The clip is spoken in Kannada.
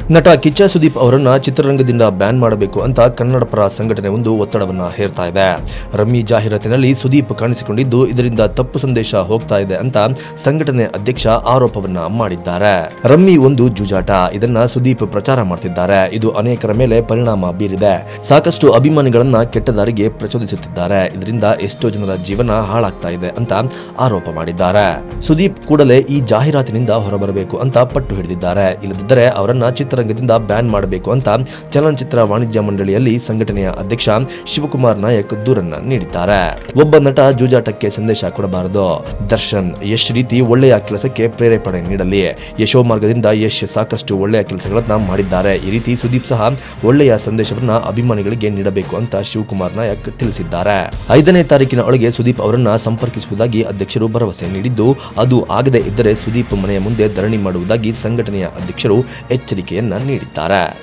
ನಟ ಕಿಚ್ಚ ಸುದೀಪ್ ಅವರನ್ನ ಚಿತ್ರರಂಗದಿಂದ ಬ್ಯಾನ್ ಮಾಡಬೇಕು ಅಂತ ಕನ್ನಡ ಪರ ಸಂಘಟನೆ ಒಂದು ಒತ್ತಡವನ್ನ ಹೇರ್ತಾ ಇದೆ ರಮ್ಮಿ ಜಾಹೀರಾತಿನಲ್ಲಿ ಸುದೀಪ್ ಕಾಣಿಸಿಕೊಂಡಿದ್ದು ಇದರಿಂದ ತಪ್ಪು ಸಂದೇಶ ಹೋಗ್ತಾ ಇದೆ ಅಂತ ಸಂಘಟನೆ ಅಧ್ಯಕ್ಷ ಆರೋಪವನ್ನ ಮಾಡಿದ್ದಾರೆ ರಮ್ಮಿ ಒಂದು ಜೂಜಾಟ ಇದನ್ನ ಸುದೀಪ್ ಪ್ರಚಾರ ಮಾಡ್ತಿದ್ದಾರೆ ಇದು ಅನೇಕರ ಮೇಲೆ ಪರಿಣಾಮ ಬೀರಿದೆ ಸಾಕಷ್ಟು ಅಭಿಮಾನಿಗಳನ್ನ ಕೆಟ್ಟ ದಾರಿಗೆ ಪ್ರಚೋದಿಸುತ್ತಿದ್ದಾರೆ ಇದರಿಂದ ಎಷ್ಟೋ ಜನರ ಜೀವನ ಹಾಳಾಗ್ತಾ ಇದೆ ಅಂತ ಆರೋಪ ಮಾಡಿದ್ದಾರೆ ಸುದೀಪ್ ಕೂಡಲೇ ಈ ಜಾಹೀರಾತಿನಿಂದ ಹೊರಬರಬೇಕು ಅಂತ ಪಟ್ಟು ಹಿಡಿದಿದ್ದಾರೆ ಇಲ್ಲದಿದ್ದರೆ ಅವರನ್ನ ಚಿತ್ರರಂಗದಿಂದ ಬ್ಯಾನ್ ಮಾಡಬೇಕು ಅಂತ ಚಲನಚಿತ್ರ ವಾಣಿಜ್ಯ ಮಂಡಳಿಯಲ್ಲಿ ಸಂಘಟನೆಯ ಅಧ್ಯಕ್ಷ ಶಿವಕುಮಾರ್ ನಾಯಕ್ ದೂರನ್ನ ನೀಡಿದ್ದಾರೆ ಒಬ್ಬ ನಟ ಜೂಜಾಟಕ್ಕೆ ಸಂದೇಶ ಕೊಡಬಾರದು ದರ್ಶನ್ ಯಶ್ ರೀತಿ ಒಳ್ಳೆಯ ಕೆಲಸಕ್ಕೆ ಪ್ರೇರೇಪಣೆ ನೀಡಲಿ ಯಶೋ ಮಾರ್ಗದಿಂದ ಯಶ್ ಸಾಕಷ್ಟು ಒಳ್ಳೆಯ ಕೆಲಸಗಳನ್ನ ಮಾಡಿದ್ದಾರೆ ಈ ರೀತಿ ಸುದೀಪ್ ಸಹ ಒಳ್ಳೆಯ ಸಂದೇಶವನ್ನ ಅಭಿಮಾನಿಗಳಿಗೆ ನೀಡಬೇಕು ಅಂತ ಶಿವಕುಮಾರ್ ನಾಯಕ್ ತಿಳಿಸಿದ್ದಾರೆ ಐದನೇ ತಾರೀಕಿನ ಒಳಗೆ ಸುದೀಪ್ ಅವರನ್ನ ಸಂಪರ್ಕಿಸುವುದಾಗಿ ಅಧ್ಯಕ್ಷರು ಭರವಸೆ ನೀಡಿದ್ದು ಅದು ಆಗದೇ ಇದ್ದರೆ ಸುದೀಪ್ ಮನೆಯ ಮುಂದೆ ಧರಣಿ ಮಾಡುವುದಾಗಿ ಸಂಘಟನೆಯ ಅಧ್ಯಕ್ಷರು ಎಚ್ಚರಿಕೆಯನ್ನ ನೀಡಿದ್ದಾರೆ